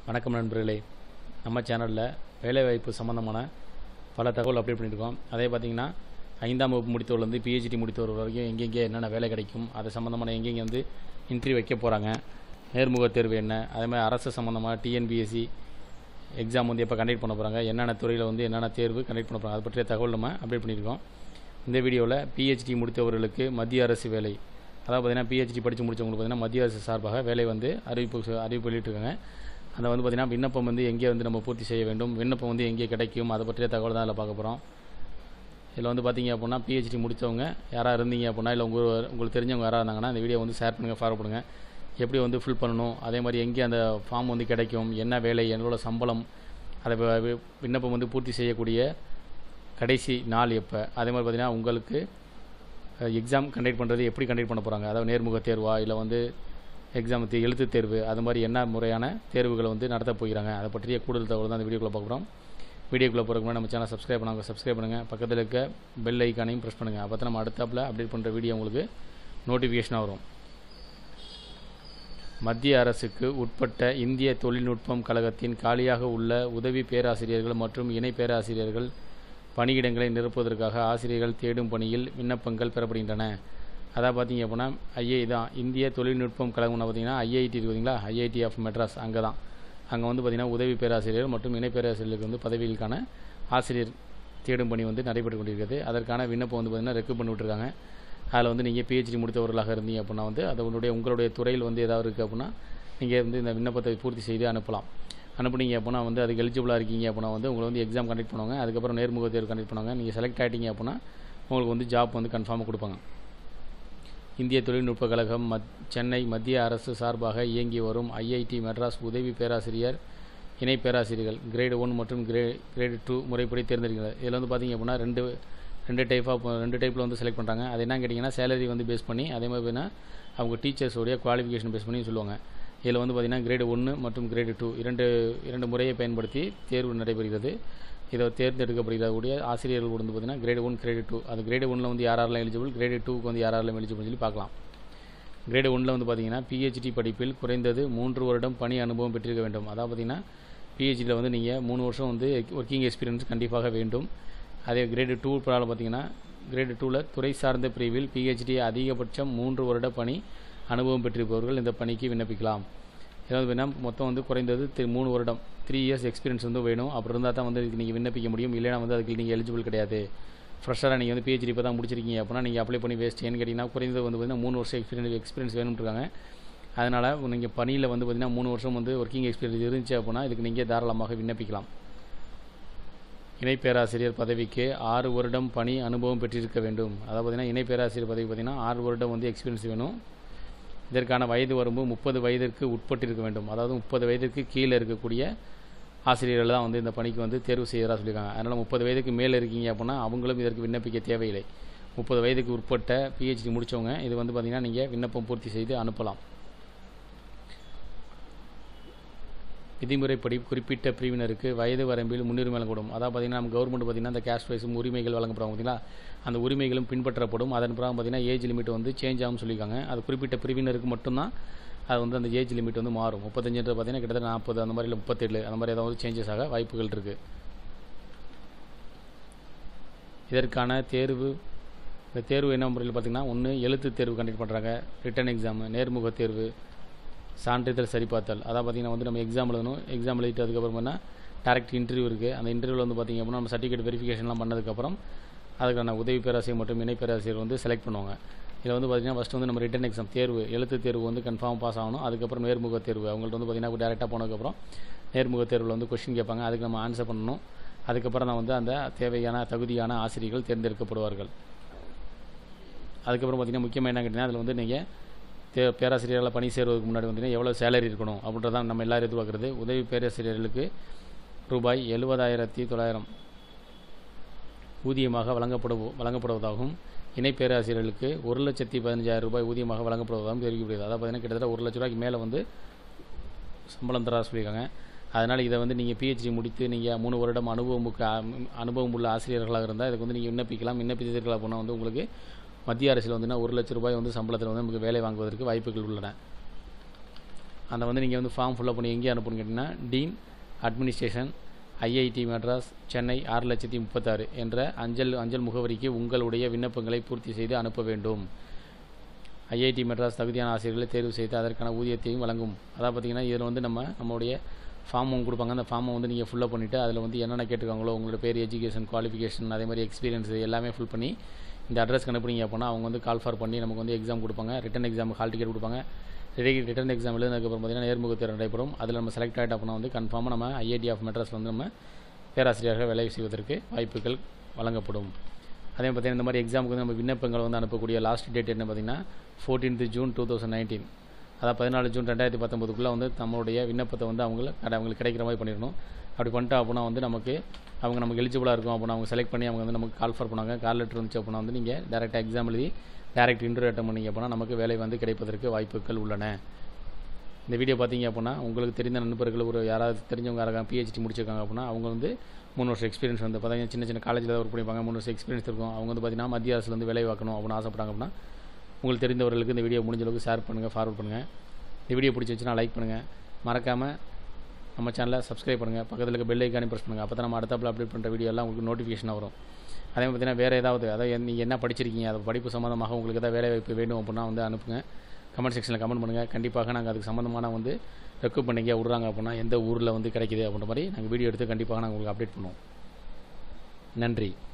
வணக்கம் நண்பர்களே நம்ம சேனலில் வேலைவாய்ப்பு சம்மந்தமான பல தகவல் அப்டேட் பண்ணியிருக்கோம் அதே பார்த்தீங்கன்னா ஐந்தாம் வகுப்பு முடித்தவர்லேருந்து பிஹெச்டி முடித்தவர் வரைக்கும் எங்கெங்கே என்னென்ன வேலை கிடைக்கும் அது சம்மந்தமான எங்கெங்கே வந்து இன்டர்வியூ வைக்க போகிறாங்க நேர்முகத் தேர்வு என்ன அதே மாதிரி அரசு சம்மந்தமாக டிஎன்பிஎஸ்சி எக்ஸாம் வந்து எப்போ கண்டக்ட் பண்ண போகிறாங்க என்னென்ன துறையில் வந்து என்னென்ன தேர்வு கண்டக்ட் பண்ண போகிறாங்க அது பற்றிய தகவல் நம்ம அப்டேட் பண்ணியிருக்கோம் இந்த வீடியோவில் பிஹெச்டி முடித்தவர்களுக்கு மத்திய அரசு வேலை அதாவது பார்த்தீங்கன்னா பிஹெச்டி படித்து முடித்தவங்களுக்கு பார்த்தீங்கன்னா மத்திய அரசு சார்பாக வேலை வந்து அறிவிப்பு அறிவிப்பு வெளியிட்டிருக்காங்க அதை வந்து பார்த்திங்கன்னா விண்ணப்பம் வந்து எங்கே வந்து நம்ம பூர்த்தி செய்ய வேண்டும் விண்ணப்பம் வந்து எங்கே கிடைக்கும் அதை பற்றிய தகவல் தான் அதில் பார்க்க போகிறோம் இதில் வந்து பார்த்தீங்க அப்படின்னா பிஹெச்டி முடித்தவங்க யாராக இருந்தீங்க அப்படின்னா இல்லை உங்கள் உங்களுக்கு தெரிஞ்சவங்க யாராக இருந்தாங்கன்னா இந்த வீடியோ வந்து ஷேர் பண்ணுங்கள் ஃபார்வர்ட் பண்ணுங்கள் எப்படி வந்து ஃபில் பண்ணணும் அதே மாதிரி எங்கே அந்த ஃபார்ம் வந்து கிடைக்கும் என்ன வேலை என்னோட சம்பளம் அதை வி- வி- விண்ணப்பம் வந்து பூர்த்தி செய்யக்கூடிய கடைசி நாள் எப்போ அதே மாதிரி பார்த்தீங்கன்னா உங்களுக்கு எக்ஸாம் கண்டக்ட் பண்ணுறது எப்படி கண்டக்ட் பண்ண போகிறாங்க அதாவது நேர்முக தேர்வா இல்லை வந்து எக்ஸாம் எழுத்து தேர்வு அது மாதிரி என்ன முறையான தேர்வுகளை வந்து நடத்த போகிறாங்க அதை பற்றிய கூடுதல் தகவல் தான் அந்த வீடியோக்குள்ளே பார்க்குறோம் வீடியோக்குள்ளே போகிறதுக்கு முன்னாடி நம்ம சேனல் சப்ஸ்கிரைப் பண்ணாங்க சப்ஸ்கிரைப் பண்ணுங்கள் பக்கத்தில் இருக்க பெல் ஐக்கானையும் ப்ரெஸ் பண்ணுங்கள் அப்போ தான் நம்ம அடுத்தாப்பில் அப்டேட் பண்ணுற வீடியோ உங்களுக்கு நோட்டிஃபிகேஷனாக வரும் மத்திய அரசுக்கு உட்பட்ட இந்திய தொழில்நுட்பம் கழகத்தின் காலியாக உள்ள உதவி பேராசிரியர்கள் மற்றும் இணை பேராசிரியர்கள் பணியிடங்களை நிரப்புவதற்காக ஆசிரியர்கள் தேடும் பணியில் விண்ணப்பங்கள் பெறப்படுகின்றன அதான் பார்த்தீங்க அப்படின்னா ஐஐ தான் இந்திய தொழில்நுட்பம் கழகம்னு பார்த்தீங்கன்னா ஐஐடி இருக்கு பார்த்தீங்களா ஐஐடி ஆஃப் மெட்ராஸ் அங்கே தான் அங்கே வந்து பார்த்தீங்கன்னா உதவி பேராசிரியர் மற்றும் இணை பேராசிரியர்களுக்கு வந்து பதவிகளுக்கான ஆசிரியர் தேடும் பணி வந்து நடைபெற்று கொண்டிருக்கிறது அதற்கான விண்ணப்பம் வந்து பார்த்தீங்கன்னா ரெக்கு பண்ணி விட்டுருக்காங்க அதில் வந்து நீங்கள் பிஹெச்டி முடித்தவர்களாக இருந்தீங்க அப்படின்னா வந்து அது உங்களுடைய உங்களுடைய துறையில் வந்து ஏதாவது இருக்குது அப்படின்னா நீங்கள் வந்து இந்த விண்ணப்பத்தை பூர்த்தி செய்து அனுப்பலாம் அனுப்புனீங்க அப்படின்னா வந்து அதுக்கு எலிஜிபிளாக இருக்கீங்க அப்படின்னா வந்து உங்களை வந்து எக்ஸாம் கண்டக்ட் பண்ணுவாங்க அதுக்கப்புறம் நேர்முக தேர்வு கண்டக்ட் பண்ணுவாங்க நீங்கள் செலக்ட் ஆகிட்டீங்க அப்படின்னா உங்களுக்கு வந்து ஜாப் வந்து கன்ஃபார்மாக கொடுப்பாங்க இந்திய தொழில்நுட்ப கழகம் மத் சென்னை மத்திய அரசு சார்பாக இயங்கி வரும் ஐஐடி மெட்ராஸ் உதவி பேராசிரியர் இணை பேராசிரியர்கள் கிரேடு ஒன் மற்றும் கிரே கிரேடு டூ முறைப்படி தேர்ந்தெடுக்கிறது இதில் வந்து பார்த்தீங்க அப்படின்னா ரெண்டு ரெண்டு டைப் ஆஃப் ரெண்டு டைப்பில் வந்து செலக்ட் பண்ணுறாங்க அது என்ன கேட்டிங்கன்னா சேலரி வந்து பேஸ் பண்ணி அதே மாதிரி பார்த்தீங்கன்னா அவங்க டீச்சர்ஸோடைய குவாலிஃபிகேஷன் பேஸ் பண்ணி சொல்லுவாங்க இதில் வந்து பார்த்திங்கன்னா கிரேடு ஒன்று மற்றும் கிரேடு டூ இரண்டு இரண்டு முறையை பயன்படுத்தி தேர்வு நடைபெறுகிறது இதை தேர்ந்தெடுக்கப்படுகிறக்கூடிய ஆசிரியர்கள் வந்து பார்த்திங்கன்னா கிரேடு ஒன் கிரேடு டூ அது கிரேடு ஒன்றில் வந்து யாரெல்லாம் எலிஜிபிள் கிரேடு டூக்கு வந்து யாரெல்லாம் எலிஜிபிள் சொல்லி பார்க்கலாம் கிரேடு ஒன்றில் வந்து பார்த்தீங்கன்னா பிஹெச்டி படிப்பில் குறைந்தது மூன்று வருடம் பணி அனுபவம் பெற்றிருக்க வேண்டும் அதாவது பார்த்தீங்கன்னா பிஹெச்டியில் வந்து நீங்கள் மூணு வருஷம் வந்து ஒர்க்கிங் எக்ஸ்பீரியன்ஸ் கண்டிப்பாக வேண்டும் அதே கிரேடு டூ ப்ராவில் பார்த்தீங்கன்னா கிரேடு டூவில் துறை சார்ந்த பிரிவில் பிஹெச்டி அதிகபட்சம் மூன்று வருட பணி அனுபவம் பெற்றிருப்பவர்கள் இந்த பணிக்கு விண்ணப்பிக்கலாம் ஏதாவது வேணால் மொத்தம் வந்து குறைந்தது தி- மூணு வருடம் த்ரீ இயர்ஸ் எக்ஸ்பீரியன்ஸ் வந்து வேணும் அப்படி இருந்தால் தான் வந்து இதுக்கு நீங்கள் விண்ணப்பிக்க முடியும் இல்லைனா வந்து அதுக்கு நீங்கள் எலிஜிபிள் கிடையாது ஃப்ரெஷ்ஷாக நீங்கள் வந்து பிஹெச்டி இப்போ தான் முடிச்சிருக்கீங்க அப்படின்னா நீங்கள் அப்ளை பண்ணி வேஸ்ட் ஏன்னு கேட்டிங்கன்னா குறைந்தது வந்து பார்த்தீங்கன்னா மூணு வருஷம் எக்ஸ்பீரியன்ஸ் எக்ஸ்பீரியன்ஸ் வேணும்ன்றாங்க அதனால் நீங்கள் பணியில் வந்து பார்த்தீங்கன்னா மூணு வருஷம் வந்து ஒர்க்கிங் எக்ஸ்பீரியன்ஸ் இருந்துச்சு அப்படின்னா இதுக்கு நீங்கள் தாராளமாக விண்ணப்பிக்கலாம் இணை பேராசிரியர் பதவிக்கு ஆறு வருடம் பணி அனுபவம் பெற்றிருக்க வேண்டும் அதாவது பார்த்தீங்கன்னா இணை பேராசிரியர் பதவி பார்த்தீங்கன்னா ஆறு வருடம் வந்து எக்ஸ்பீரியன்ஸ் வேணும் இதற்கான வயது வரம்பு முப்பது வயதிற்கு உட்பட்டிருக்க வேண்டும் அதாவது முப்பது வயதிற்கு கீழே இருக்கக்கூடிய ஆசிரியர்கள் தான் வந்து இந்த பணிக்கு வந்து தேர்வு செய்யறதா சொல்லியிருக்காங்க அதனால் முப்பது வயதுக்கு மேலே இருக்கீங்க அப்படின்னா அவங்களும் இதற்கு விண்ணப்பிக்க தேவையில்லை முப்பது வயதுக்கு உட்பட்ட பிஹெச்டி முடித்தவங்க இது வந்து பார்த்திங்கன்னா நீங்கள் விண்ணப்பம் பூர்த்தி செய்து அனுப்பலாம் விதிமுறைப்படி குறிப்பிட்ட பிரிவினருக்கு வயது வரம்பில் முன்னுரிமை வழங்கப்படும் அதாவது பார்த்தீங்கன்னா நம்ம கவர்மெண்ட் பார்த்தீங்கன்னா அந்த கேஸ்ட் வைஸும் உரிமைகள் வழங்கப்படுவாங்க பார்த்தீங்களா அந்த உரிமைகளும் பின்பற்றப்படும் அதன் பிறகு பார்த்தீங்கன்னா ஏஜ் லிமிட் வந்து சேஞ்ச் ஆகும்னு சொல்லியிருக்காங்க அது குறிப்பிட்ட பிரிவினருக்கு மட்டும்தான் அது வந்து அந்த ஏஜ் லிமிட் வந்து மாறும் முப்பத்தஞ்சுன்றது பார்த்தீங்கன்னா கிட்டத்தட்ட நாற்பது அந்த மாதிரி இல்லை முப்பத்தேழு அந்த மாதிரி ஏதாவது சேஞ்சஸ் ஆக வாய்ப்புகள் இருக்குது இதற்கான தேர்வு இந்த தேர்வு என்ன முறையில் பார்த்தீங்கன்னா ஒன்று எழுத்து தேர்வு கண்டக்ட் பண்ணுறாங்க ரிட்டன் எக்ஸாமு நேர்முக தேர்வு சான்றிதழ் சரிபார்த்தல் அதான் பார்த்தீங்கன்னா வந்து நம்ம எக்ஸாம் எழுதணும் எக்ஸாம் எழுதிட்டு அதுக்கப்புறம் பண்ணால் டேரக்ட் இன்டர்வியூ இருக்குது அந்த இன்டர்வியூவில் வந்து பார்த்திங்க அப்படின்னா நம்ம சர்டிஃபிகேட் வெரிஃபிகேஷன்லாம் பண்ணதுக்கப்புறம் அதுக்கான உதவி பேராசிரியர் மற்றும் இணை பேராசிரியர் வந்து செலக்ட் பண்ணுவாங்க இதில் வந்து பார்த்திங்கன்னா ஃபஸ்ட்டு வந்து நம்ம ரிட்டன் எக்ஸாம் தேர்வு எழுத்து தேர்வு வந்து கன்ஃபார்ம் பாஸ் ஆகணும் அதுக்கப்புறம் நேர்முக தேர்வு அவங்கள்ட்ட வந்து பார்த்திங்கன்னா டேரெக்டாக போனதுக்கப்புறம் நேர்முக தேர்வில் வந்து கொஷின் கேட்பாங்க அதுக்கு நம்ம ஆன்சர் பண்ணணும் அதுக்கப்புறம் தான் வந்து அந்த தேவையான தகுதியான ஆசிரியர்கள் தேர்ந்தெடுக்கப்படுவார்கள் அதுக்கப்புறம் பார்த்தீங்கன்னா முக்கியமாக என்ன கேட்டிங்கன்னா அதில் வந்து நீங்கள் தே பேராசிரியர்களை பணி சேருவதற்கு முன்னாடி பார்த்தீங்கன்னா எவ்வளோ சேலரி இருக்கணும் அப்படின்றதான் நம்ம எல்லாரும் எதிர்பார்க்குறது உதவி பேராசிரியர்களுக்கு ரூபாய் எழுபதாயிரத்தி தொள்ளாயிரம் ஊதியமாக வழங்கப்படு வழங்கப்படுவதாகவும் இணை பேராசிரியர்களுக்கு ஒரு லட்சத்தி பதினஞ்சாயிரம் ரூபாய் ஊதியமாக வழங்கப்படுவதாகவும் தெரிவிக்கப்படுகிறது அதாவது பார்த்தீங்கன்னா கிட்டத்தட்ட ஒரு லட்ச ரூபாய்க்கு மேலே வந்து சம்பளம் தர சொல்லியிருக்காங்க அதனால் இதை வந்து நீங்கள் பிஹெச்டி முடித்து நீங்கள் மூணு வருடம் அனுபவம் மிக்க அ- அனுபவம் உள்ள ஆசிரியர்களாக இருந்தால் இதுக்கு வந்து நீங்கள் விண்ணப்பிக்கலாம் விண்ணப்பித்தீர்கள் அப்படின்னா வந்து உங்களுக்கு மத்திய அரசில் வந்துன்னா ஒரு லட்ச ரூபாய் வந்து சம்பளத்தில் வந்து நமக்கு வேலை வாங்குவதற்கு வாய்ப்புகள் உள்ளன அதை வந்து நீங்கள் வந்து ஃபார்ம் ஃபில்லப் பண்ணி எங்கே அனுப்பணும்னு கேட்டிங்கன்னா dean administration IIT Madras Chennai ஆறு லட்சத்தி முப்பத்தாறு என்ற அஞ்சல் அஞ்சல் முகவரிக்கு உங்களுடைய விண்ணப்பங்களை பூர்த்தி செய்து அனுப்ப வேண்டும் ஐஐடி மெட்ராஸ் தகுதியான ஆசிரியர்களை தேர்வு செய்து அதற்கான ஊதியத்தையும் வழங்கும் அதாவது பார்த்தீங்கன்னா இதில் வந்து நம்ம நம்மளுடைய ஃபார்ம் ஒன்று கொடுப்பாங்க அந்த ஃபார்மை வந்து நீங்கள் ஃபில்லப் பண்ணிவிட்டு அதில் வந்து என்னென்ன கேட்டுருக்காங்களோ உங்களோட பேர் எஜுகேஷன் குவாலிஃபிகேஷன் அதே மாதிரி எக்ஸ்பீரியன்ஸ் எல்லாமே ஃபில் பண்ணி இந்த அட்ரஸ்க்கு அனுப்புனீங்க அப்படின்னா அவங்க வந்து கால் ஃபார் பண்ணி நமக்கு வந்து எக்ஸாம் கொடுப்பாங்க ரிட்டன் எக்ஸாம் ஹால் டிக்கெட் கொடுப்பாங்க ரிட்டன் எக்ஸாம் எழுதுனதுக்கப்புறம் பார்த்தீங்கன்னா நேர்முக தேர்வு நடைபெறும் அதில் நம்ம செலக்ட் ஆகிட்ட அப்படின்னா வந்து கன்ஃபார்மாக நம்ம ஐஐடி ஆஃப் மெட்ராஸில் வந்து நம்ம பேராசிரியராக வேலை செய்வதற்கு வாய்ப்புகள் வழங்கப்படும் அதே பார்த்தீங்கன்னா இந்த மாதிரி எக்ஸாமுக்கு வந்து நம்ம விண்ணப்பங்கள் வந்து அனுப்பக்கூடிய லாஸ்ட் டேட் என்ன பார்த்தீங்கன்னா fourteenth June two thousand nineteen அதாவது பதினாலு ஜூன் ரெண்டாயிரத்தி பத்தொம்பதுக்குள்ளே வந்து நம்மளுடைய விண்ணப்பத்தை வந்து அவங்கள அவங்களுக்கு கிடைக்கிற மாதிரி பண்ணிடணும் அப்படி பண்ணிட்டா அப்படின்னா வந்து நமக்கு அவங்க நமக்கு எலிஜிபிளாக இருக்கும் அப்படின்னா அவங்க செலக்ட் பண்ணி அவங்க வந்து நமக்கு கால் ஃபார் பண்ணாங்க கால் லெட்டர் வந்துச்சு அப்படின்னா வந்து நீங்கள் டேரெக்டாக எக்ஸாம் எழுதி டேரெக்ட் இன்டர்வியூ அட்டன் பண்ணிங்க அப்படின்னா நமக்கு வேலை வந்து கிடைப்பதற்கு வாய்ப்புகள் உள்ளன இந்த வீடியோ பார்த்தீங்க அப்படின்னா உங்களுக்கு தெரிந்த நண்பர்கள் ஒரு யாராவது தெரிஞ்சவங்க யாராவது பிஹெச்டி முடிச்சிருக்காங்க அப்படின்னா அவங்க வந்து மூணு வருஷம் எக்ஸ்பீரியன்ஸ் வந்து பார்த்தீங்கன்னா சின்ன சின்ன காலேஜில் ஒர்க் பண்ணிப்பாங்க மூணு வருஷம் எக்ஸ்பீரியன்ஸ் இருக்கும் அவங்க வந்து பார்த்தீங்கன்னா மத்திய அரசுல வந்து வேலை வாக்கணும் அப்படின்னு ஆசைப்பட்டாங்க அப்படின்னா உங்களுக்கு தெரிந்தவர்களுக்கு இந்த வீடியோ முடிஞ்ச அளவுக்கு ஷேர் பண்ணுங்கள் ஃபார்வர்ட் பண்ணுங்கள் இந்த வீடியோ பிடிச்சிருந்துச்சுன்னா லைக் பண்ணுங்கள் மறக்காமல் நம்ம சேனலை சப்ஸ்கிரைப் பண்ணுங்கள் பக்கத்தில் இருக்க பெல் ஐக்கானே ப்ரெஸ் பண்ணுங்கள் அப்போ தான் நம்ம அடுத்தாப்பில் அப்டேட் பண்ணுற வீடியோ எல்லாம் உங்களுக்கு நோட்டிஃபிகேஷன் வரும் அதே மாதிரி பார்த்தீங்கன்னா வேறு ஏதாவது அதாவது நீங்கள் என்ன படிச்சிருக்கீங்க அது படிப்பு சம்மந்தமாக உங்களுக்கு ஏதாவது வேலை வாய்ப்பு வேணும் அப்படின்னா வந்து அனுப்புங்க கமெண்ட் செக்ஷனில் கமெண்ட் பண்ணுங்கள் கண்டிப்பாக நாங்கள் அதுக்கு சம்மந்தமான வந்து ரெக்ரூட்மெண்ட் எங்கேயா விட்றாங்க அப்படின்னா எந்த ஊரில் வந்து கிடைக்குது அப்படின்ற மாதிரி நாங்கள் வீடியோ எடுத்து கண்டிப்பாக நாங்கள் உங்களுக்கு அப்டேட் பண்ணுவோம் நன்றி